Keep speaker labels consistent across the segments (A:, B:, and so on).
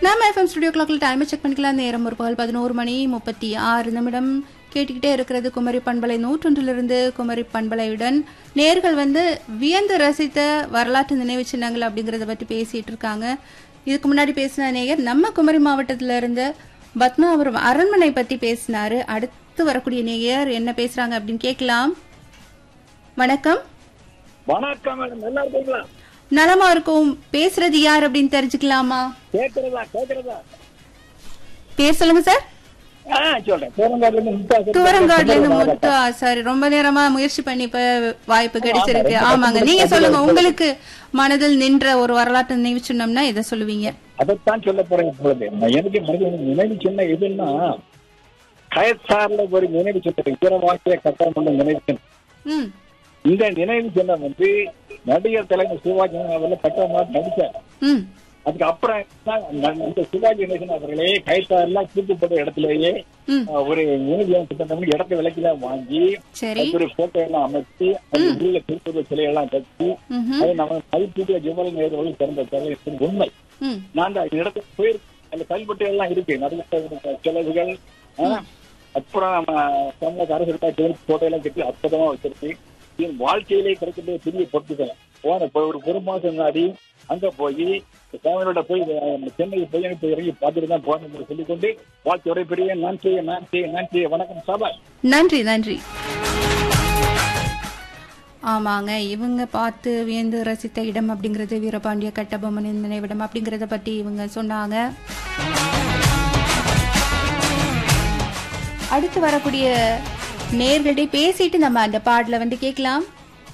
A: நம்ம FM studio கிளாக்ல டைமை செக் பண்ணிக்கலாம் நேரம் ஒரு பகல் பதினோரு மணி முப்பத்தி ஆறு நிமிடம் கேட்டுக்கிட்டே இருக்கிறது குமரி பண்பலை நூற்றொன்றிலிருந்து குமரி பண்பலையுடன் நேர்கள் வந்து வியந்து ரசித்த வரலாற்று நினைவு சின்னங்கள் அப்படிங்கறத பத்தி பேசிட்டு இருக்காங்க இதுக்கு முன்னாடி பேசின நேயர் நம்ம குமரி மாவட்டத்துல இருந்து பத்மாபுரம் அரண்மனை பத்தி பேசினாரு அடுத்து வரக்கூடிய நேயர் என்ன பேசுறாங்க அப்படின்னு கேட்கலாம் வணக்கம்
B: வணக்கம் மேடம் நல்லா இருக்கீங்களா
A: நலமா இருக்கும் பேசுறது யார் அப்படின்னு தெரிஞ்சுக்கலாமா
B: கேக்குறதா கேக்குறதா
A: பேர் சொல்லுங்க சார்
B: ஆ சொல்றேன் தூரங்காடுல இருந்து முத்தா சார்.
A: தூரங்காடுல இருந்து முத்தா சரி ரொம்ப நேரமா முயற்சி பண்ணி இப்ப வாய்ப்பு கிடைச்சிருக்கு ஆமாங்க நீங்க சொல்லுங்க உங்களுக்கு மனதில் நின்ற ஒரு வரலாற்று நினைவு சின்னம்னா எதை சொல்லுவீங்க
B: அதைத்தான் சொல்ல போறேன் இப்பொழுது நான் எனக்கு மனிதன் நினைவு சின்ன எதுன்னா கயத்தார்ல ஒரு நினைவு சின்னம் வீரவாக்கிய கட்டணம் கொண்ட நினைவு சின்னம்
A: ம்
B: இந்த நினைவு சின்னம் வந்து நடிகர் தலைவர் சிவாஜி அவர்கள் கட்டணமா நடிச்சார்
A: ம்
B: அதுக்கு அப்புறம் தான் ந- இந்த சிவாஜி கணேசன் அவர்களே கைத்தாறுலாம் கூட்டுப்பட்ட இடத்திலேயே
A: ம்
B: அஹ், ஒரு நினைவு சின்னம் இடத்த விலைக்கெல்லாம் வாங்கி
A: சரி
B: அதுக்கு ஒரு போட்டோ எல்லாம் அமைச்சு அது உள்ள திருப்பதி சிலையெல்லாம் கட்டி
A: ம்ஹும்.
B: அது நம்ம மதிப்பீட்டு ஜெவல் நேரு திறந்த தலை உண்மை
A: ம்
B: நான் அந்த இடத்துக்கு போயிருக்கேன் அந்த கல்வெட்டு எல்லாம் இருக்கு நிறைய செலவுகள் ஆ, அப்புறம் நம்ம தமிழக அரசு போட்டோ எல்லாம் கட்டி அற்புதமா வச்சிருக்கு என் வாழ்க்கையிலே கிடைக்கிற பெரிய பொருட்கள் போன இப்போ ஒரு ஒரு மாசம் முன்னாடி அங்க போய் ஃபேமிலியோட போய் அஹ், சென்னை போய் போய் இறங்கி பார்த்துட்டு தான் போகணும் சொல்லிக்கொண்டு வாழ்க்கையோட பெரிய நன்றி நன்றி நன்றி வணக்கம் சாபாஷ்
A: நன்றி நன்றி ஆமாங்க இவங்க பார்த்து வியந்து ரசித்த இடம் அப்படிங்கிறது வீரபாண்டிய கட்டபொம்மனின் நினைவிடம் அப்படிங்கறத பத்தி இவங்க சொன்னாங்க அடுத்து வரக்கூடிய நேர்களிடையே பேசிட்டு நம்ம அந்த பாடல வந்து கேட்கலாம்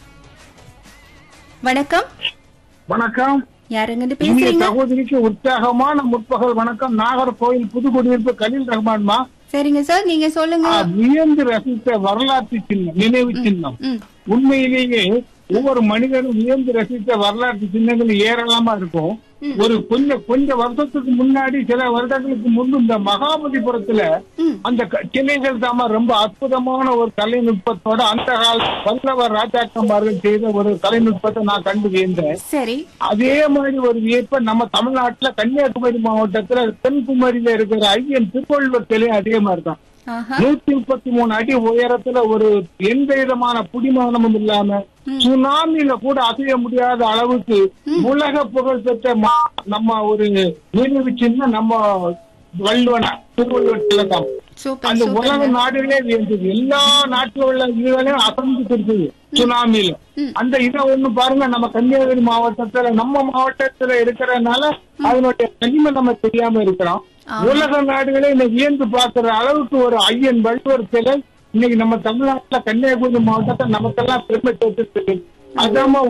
A: வணக்கம்
C: வணக்கம்
A: யாருங்க இருந்து
C: இனிய
A: பேசுறீங்க
C: சகோதரிக்கு உற்சாகமான முற்பகல் வணக்கம் நாகர்கோவில் புதுக்குடியிருப்பு கலீல் ரஹ்மான்மா
A: சரிங்க சார் நீங்க சொல்லுங்க
C: ஆ, வியந்து ரசித்த வரலாற்று சின்னம் நினைவு சின்னம்
A: ம்
C: உண்மையிலேயே ஒவ்வொரு மனிதனும் வியந்து ரசித்த வரலாற்று சின்னங்கள் ஏராளமா இருக்கும் ஒரு கொஞ்சம் கொஞ்ச வருஷத்துக்கு முன்னாடி சில வருடங்களுக்கு முன்பு இந்த மகாபலிபுரத்துல
A: ம்
C: அந்த க- சிலைகள் தாமா ரொம்ப அற்புதமான ஒரு கலைநுட்பத்தோட அந்த கால பல்லவர் ராஜாக்கன்மார்கள் செய்த ஒரு கலைநுட்பத்தை நான் கண்டு வியந்தேன்
A: சரி
C: அதே மாதிரி ஒரு வியப்ப நம்ம தமிழ்நாட்டுல கன்னியாகுமரி மாவட்டத்துல தென்குமரியில இருக்கிற ஐயன் திருவள்ளுவர் சிலை அதே மாதிரி தான்
A: ஆஹா
C: நூத்தி முப்பத்தி மூணு அடி உயரத்துல ஒரு எந்த விதமான புடிமானமும் இல்லாம சுனாமியில கூட அசைய முடியாத அளவுக்கு உலக புகழ் பெற்ற மா- நம்ம ஒரு நினைவு சின்னம் நம்ம வள்ளுவன திருவள்ளுவர் சிலை தான்
A: சூப்பர்
C: அந்த
A: சூப்பர்
C: உலக நாடுகளே வியந்தது எல்லா நாட்டுல உள்ள இதுகளையும் அசந்து கொடுத்தது சுனாமியில அந்த இதை ஒண்ணு பாருங்க நம்ம கன்னியாகுமரி மாவட்டத்துல நம்ம மாவட்டத்துல இருக்கிறதுனால அதனுடைய தனிமை நம்ம தெரியாம இருக்கிறோம் உலக நாடுகளே இந்த வியந்து பார்க்கிற அளவுக்கு ஒரு ஐயன் வள்ளுவர் சிலை இன்னைக்கு நம்ம தமிழ்நாட்டுல கன்னியாகுமரி மாவட்டத்தை நமக்கெல்லாம் பெருமை சேர்த்து அதாம